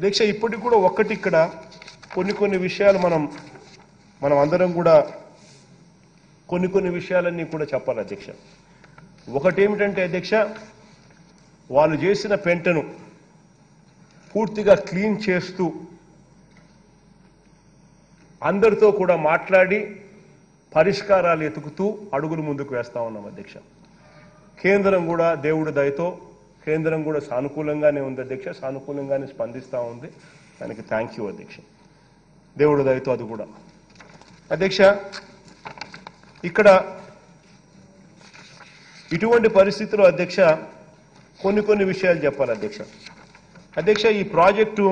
దీక్ష ఇప్పటికి కూడా ఒక్కటి ఇక్కడ కొన్ని కొన్ని విషయాలు మనం మనం అందరం కూడా కొన్ని కొన్ని విషయాలన్నీ కూడా చెప్పాలి అధ్యక్ష ఒకటి ఏమిటంటే అధ్యక్ష వాళ్ళు చేసిన పెంటను పూర్తిగా క్లీన్ చేస్తూ అందరితో కూడా మాట్లాడి పరిష్కారాలు ఎతుకుతూ అడుగులు ముందుకు వేస్తా ఉన్నాం అధ్యక్ష కేంద్రం కూడా దేవుడి దయతో కేంద్రం కూడా సానుకూలంగానే ఉంది అధ్యక్ష సానుకూలంగానే స్పందిస్తూ ఉంది దానికి థ్యాంక్ యూ అధ్యక్ష దేవుడి దయతో అది కూడా అధ్యక్ష ఇక్కడ ఇటువంటి పరిస్థితుల్లో అధ్యక్ష కొన్ని కొన్ని విషయాలు చెప్పాలి అధ్యక్ష అధ్యక్ష ఈ ప్రాజెక్టు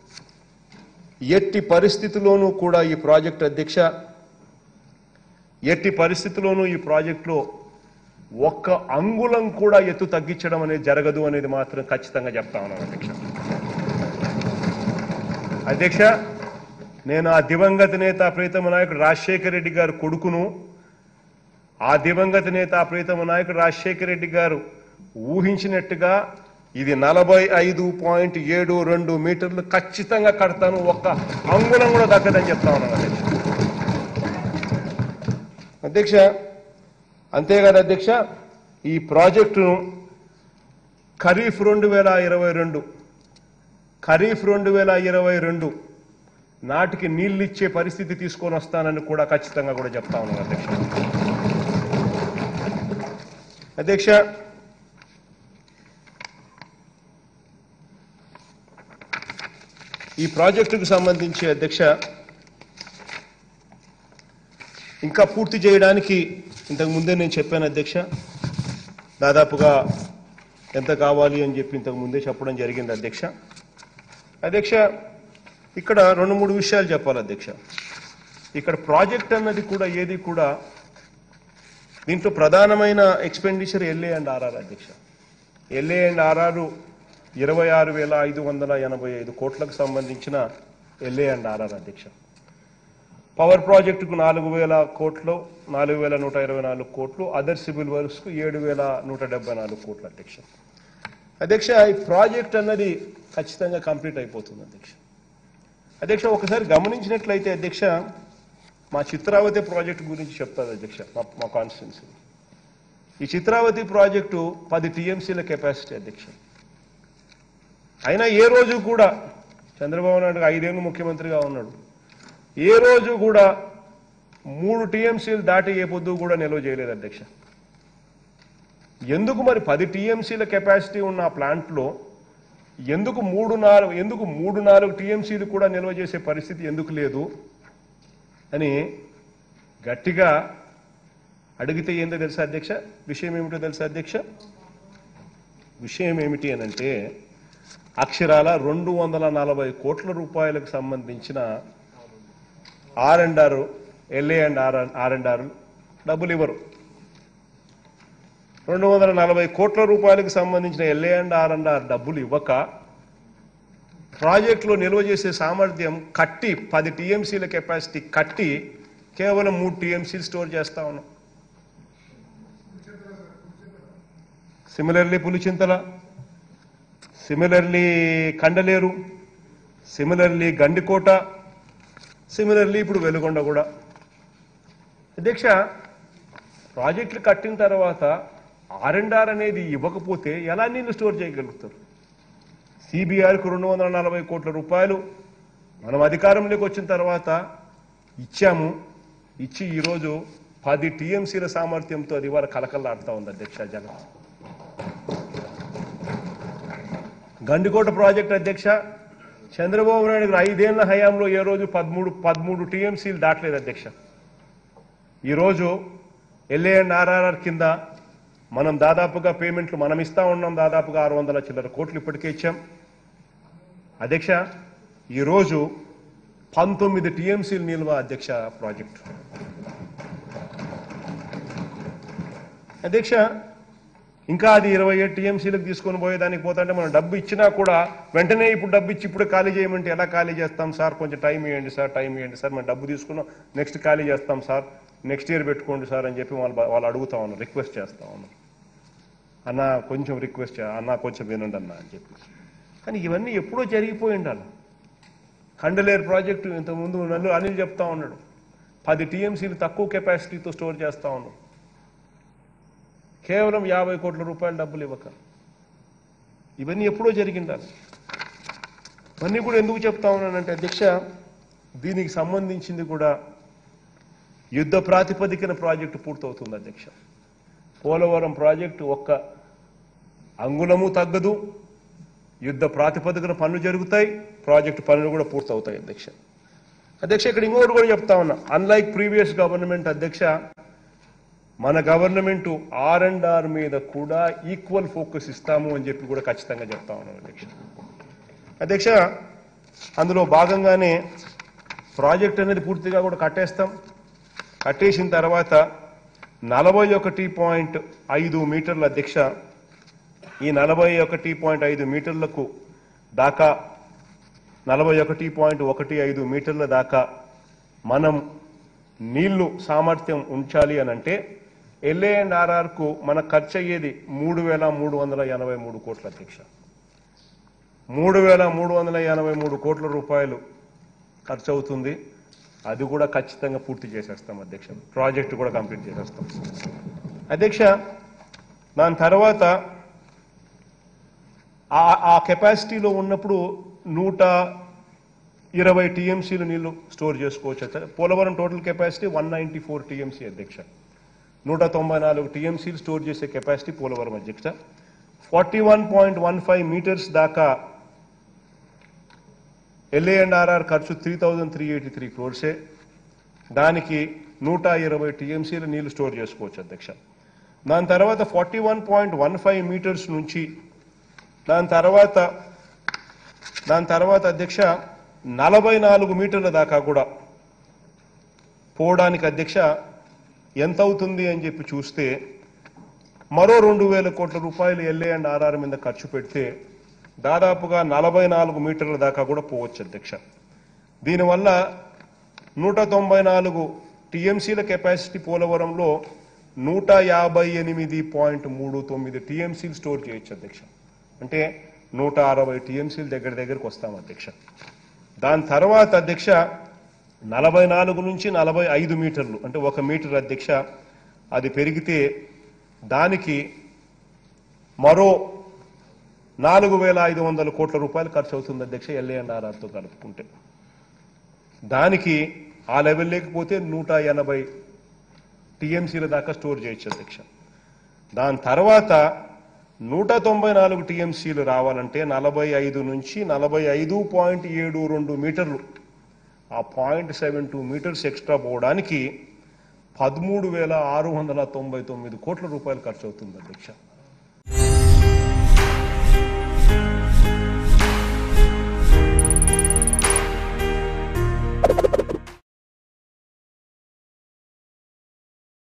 ఎట్టి పరిస్థితిలోనూ కూడా ఈ ప్రాజెక్టు అధ్యక్ష ఎట్టి పరిస్థితిలోనూ ఈ ప్రాజెక్టులో ఒక్క అంగుళం కూడా ఎత్తు తగ్గించడం అనేది జరగదు అనేది మాత్రం ఖచ్చితంగా చెప్తా ఉన్నాను అధ్యక్ష అధ్యక్ష నేను ఆ దివంగత నేత ప్రీతమ నాయకుడు రాజశేఖర రెడ్డి గారు కొడుకును ఆ దివంగత నేత ప్రీతమ నాయకుడు రాజశేఖర రెడ్డి గారు ఊహించినట్టుగా ఇది నలభై ఐదు పాయింట్ ఏడు రెండు మీటర్లు ఖచ్చితంగా కడతాను ఒక్క అంగుళం కూడా తగ్గదని చెప్తా ఉన్నాను అధ్యక్ష అధ్యక్ష అంతేకాదు అధ్యక్ష ఈ ప్రాజెక్టును ఖరీఫ్ రెండు వేల ఇరవై రెండు ఖరీఫ్ రెండు వేల ఇరవై రెండు నాటికి నీళ్ళు ఇచ్చే పరిస్థితి తీసుకొని వస్తానని కూడా ఖచ్చితంగా కూడా చెప్తా ఉన్నాను అధ్యక్ష అధ్యక్ష ఈ ప్రాజెక్టుకు సంబంధించి అధ్యక్ష ఇంకా పూర్తి చేయడానికి ఇంతకు ముందే నేను చెప్పాను అధ్యక్ష దాదాపుగా ఎంత కావాలి అని చెప్పి ఇంతకు ముందే చెప్పడం జరిగింది అధ్యక్ష అధ్యక్ష ఇక్కడ రెండు మూడు విషయాలు చెప్పాలి అధ్యక్ష ఇక్కడ ప్రాజెక్ట్ అన్నది కూడా ఏది కూడా దీంట్లో ప్రధానమైన ఎక్స్పెండిచర్ ఎల్ఏ అండ్ ఆర్ఆర్ అధ్యక్ష ఎల్ఏ అండ్ ఆర్ఆర్ ఇరవై ఆరు వేల ఐదు వందల ఎనభై ఐదు కోట్లకు సంబంధించిన ఎల్ఏ అండ్ ఆర్ఆర్ అధ్యక్ష పవర్ ప్రాజెక్టుకు నాలుగు వేల కోట్లు నాలుగు వేల నూట ఇరవై నాలుగు కోట్లు అదర్ సివిల్ వర్క్స్కు ఏడు వేల నూట డెబ్బై నాలుగు కోట్లు అధ్యక్ష అధ్యక్ష ఈ ప్రాజెక్ట్ అన్నది ఖచ్చితంగా కంప్లీట్ అయిపోతుంది అధ్యక్ష అధ్యక్ష ఒకసారి గమనించినట్లయితే అధ్యక్ష మా చిత్రావతి ప్రాజెక్టు గురించి చెప్తారు అధ్యక్ష మా మా కాన్స్టిట్యున్సీ ఈ చిత్రావతి ప్రాజెక్టు పది టీఎంసీల కెపాసిటీ అధ్యక్ష అయినా ఏ రోజు కూడా చంద్రబాబు నాయుడు ఐదేళ్ళు ముఖ్యమంత్రిగా ఉన్నాడు ఏ రోజు కూడా మూడు టీఎంసీలు దాటి ఏ పొద్దు కూడా నిల్వ చేయలేదు అధ్యక్ష ఎందుకు మరి పది టీఎంసీల కెపాసిటీ ఉన్న ఆ ప్లాంట్లో ఎందుకు మూడు నాలుగు ఎందుకు మూడు నాలుగు టీఎంసీలు కూడా నిల్వ చేసే పరిస్థితి ఎందుకు లేదు అని గట్టిగా అడిగితే ఏందో తెలుసా అధ్యక్ష విషయం ఏమిటో తెలుసా అధ్యక్ష విషయం ఏమిటి అని అంటే అక్షరాల రెండు వందల నలభై కోట్ల రూపాయలకు సంబంధించిన R and R LA and R R and R డబ్బులు ఇవ్వరు రెండు వందల నలభై కోట్ల రూపాయలకు సంబంధించిన LA and R and R డబ్బులు ఇవ్వక ప్రాజెక్టులో నిల్వ చేసే సామర్థ్యం కట్టి పది టీఎంసీల కెపాసిటీ కట్టి కేవలం మూడు టీఎంసీలు స్టోర్ చేస్తా ఉన్నాం similarly Pulichintala similarly Kandaleru similarly Gandikota similarly ఇప్పుడు వెలుగొండ కూడా అధ్యక్ష ప్రాజెక్టులు కట్టిన తర్వాత ఆర్ అండ్ ఆర్ అనేది ఇవ్వకపోతే ఎలా నీళ్లు స్టోర్ చేయగలుగుతారు సిబిఆర్కు రెండు వందల నలభై కోట్ల రూపాయలు మనం అధికారంలోకి వచ్చిన తర్వాత ఇచ్చాము ఇచ్చి ఈరోజు పది టీఎంసీల సామర్థ్యంతో అది ఇవాళ కలకల్లాడుతూ ఉంది అధ్యక్ష జగన్ గండికోట ప్రాజెక్ట్ అధ్యక్ష చంద్రబాబు నాయుడు గారు ఐదేళ్ల హయాంలో ఏ రోజు పదమూడు పదమూడు టీఎంసీలు దాటలేదు అధ్యక్ష ఈరోజు ఎల్ఏ అండ్ ఆర్ఆర్ఆర్ కింద మనం దాదాపుగా పేమెంట్లు మనం ఇస్తా ఉన్నాం దాదాపుగా ఆరు వందల చిల్లర కోట్లు ఇప్పటికే ఇచ్చాం అధ్యక్ష ఈరోజు పంతొమ్మిది టీఎంసీలు నిల్వ అధ్యక్ష ప్రాజెక్టు అధ్యక్ష ఇంకా అది ఇరవై ఏడు టీఎంసీలకు తీసుకొని పోయేదానికి పోతుంటే మనం డబ్బు ఇచ్చినా కూడా వెంటనే ఇప్పుడు డబ్బు ఇచ్చి ఇప్పుడు ఖాళీ చేయమంటే ఎలా ఖాళీ చేస్తాం సార్ కొంచెం టైం ఇవ్వండి సార్ టైం ఇవ్వండి సార్ మనం డబ్బు తీసుకున్నాం నెక్స్ట్ ఖాళీ చేస్తాం సార్ నెక్స్ట్ ఇయర్ పెట్టుకోండి సార్ అని చెప్పి వాళ్ళు వాళ్ళు అడుగుతా ఉన్నారు రిక్వెస్ట్ చేస్తా ఉన్నాం అన్న కొంచెం రిక్వెస్ట్ అన్న కొంచెం వినండి అన్న అని చెప్పి కానీ ఇవన్నీ ఎప్పుడో జరిగిపోయి ఉండాలి కండలేరు ప్రాజెక్టు ఇంతకుముందు నల్లు అనిల్ చెప్తా ఉన్నాడు పది టీఎంసీలు తక్కువ కెపాసిటీతో స్టోర్ చేస్తా ఉన్నాం కేవలం యాభై కోట్ల రూపాయల డబ్బులు ఇవ్వక ఇవన్నీ ఎప్పుడో జరిగిండాలి ఇవన్నీ కూడా ఎందుకు చెప్తా ఉన్నానంటే అధ్యక్ష దీనికి సంబంధించింది కూడా యుద్ధ ప్రాతిపదికన ప్రాజెక్టు పూర్తవుతుంది అధ్యక్ష పోలవరం ప్రాజెక్టు ఒక్క అంగుళము తగ్గదు యుద్ధ ప్రాతిపదికన పనులు జరుగుతాయి ప్రాజెక్టు పనులు కూడా పూర్తవుతాయి అధ్యక్ష అధ్యక్ష ఇక్కడ ఇంకొకటి కూడా చెప్తా ఉన్నా అన్లైక్ ప్రీవియస్ గవర్నమెంట్ అధ్యక్ష మన గవర్నమెంట్ ఆర్ అండ్ ఆర్ మీద కూడా ఈక్వల్ ఫోకస్ ఇస్తాము అని చెప్పి కూడా ఖచ్చితంగా చెప్తా ఉన్నాం అధ్యక్ష అధ్యక్ష అందులో భాగంగానే ప్రాజెక్ట్ అనేది పూర్తిగా కూడా కట్టేస్తాం కట్టేసిన తర్వాత నలభై ఒకటి పాయింట్ ఐదు మీటర్ల అధ్యక్ష ఈ నలభై ఒకటి పాయింట్ ఐదు మీటర్లకు దాకా నలభై ఒకటి పాయింట్ ఒకటి ఐదు మీటర్ల దాకా మనం నీళ్లు సామర్థ్యం ఉంచాలి అని అంటే ఎల్ఏ అండ్ ఆర్ఆర్కు మన ఖర్చు అయ్యేది మూడు వేల మూడు వందల ఎనభై మూడు కోట్ల అధ్యక్ష మూడు వేల మూడు వందల ఎనభై మూడు కోట్ల రూపాయలు ఖర్చు అవుతుంది అది కూడా ఖచ్చితంగా పూర్తి చేసేస్తాం అధ్యక్ష ప్రాజెక్ట్ కూడా కంప్లీట్ చేసేస్తాం అధ్యక్ష దాని తర్వాత ఆ- ఆ కెపాసిటీలో ఉన్నప్పుడు నూట ఇరవై టీఎంసీలు నీళ్లు స్టోర్ చేసుకోవచ్చు అధ్యక్ష. Polavaram total capacity one ninety four TMC అధ్యక్ష నూట తొంభై నాలుగు టీఎంసీలు స్టోర్ చేసే కెపాసిటీ పోలవరం అధ్యక్ష forty one point one five metres దాకా ఎల్ఏ అండ్ ఆర్ఆర్ ఖర్చు three thousand three eighty three క్రోర్సే దానికి నూట ఇరవై టీఎంసీలు నీళ్లు స్టోర్ చేసుకోవచ్చు అధ్యక్ష దాని తర్వాత forty one point one five meters నుంచి దాని తర్వాత దాని తర్వాత అధ్యక్ష నలభై నాలుగు మీటర్ల దాకా కూడా పోవడానికి అధ్యక్ష ఎంత అవుతుంది అని చెప్పి చూస్తే మరో రెండు వేల కోట్ల రూపాయలు ఎల్ఏ అండ్ ఆర్ఆర్ మీద ఖర్చు పెడితే దాదాపుగా నలభై నాలుగు మీటర్ల దాకా కూడా పోవచ్చు అధ్యక్ష దీనివల్ల నూట తొంభై నాలుగు టీఎంసీల కెపాసిటీ పోలవరంలో నూట యాభై ఎనిమిది పాయింట్ మూడు తొమ్మిది టీఎంసీలు స్టోర్ చేయొచ్చు అధ్యక్ష అంటే నూట అరవై టీఎంసీల దగ్గర దగ్గరకు వస్తాం అధ్యక్ష దాని తర్వాత అధ్యక్ష నలభై నాలుగు నుంచి నలభై ఐదు మీటర్లు అంటే ఒక మీటర్ అధ్యక్ష అది పెరిగితే దానికి మరో నాలుగు వేల ఐదు వందల కోట్ల రూపాయలు ఖర్చు అవుతుంది అధ్యక్ష ఎల్ఏఎన్ఆర్ఆర్తో కలుపుకుంటే దానికి ఆ లెవెల్ లేకపోతే నూట ఎనభై టీఎంసీల దాకా స్టోర్ చేయొచ్చు అధ్యక్ష దాని తర్వాత నూట తొంభై నాలుగు టీఎంసీలు రావాలంటే నలభై ఐదు నుంచి నలభై ఐదు పాయింట్ ఏడు రెండు మీటర్లు ఆ point seven two meters extra పోవడానికి పదమూడు వేల ఆరు వందల తొంభై తొమ్మిది కోట్ల రూపాయలు ఖర్చు అవుతుంది అధ్యక్ష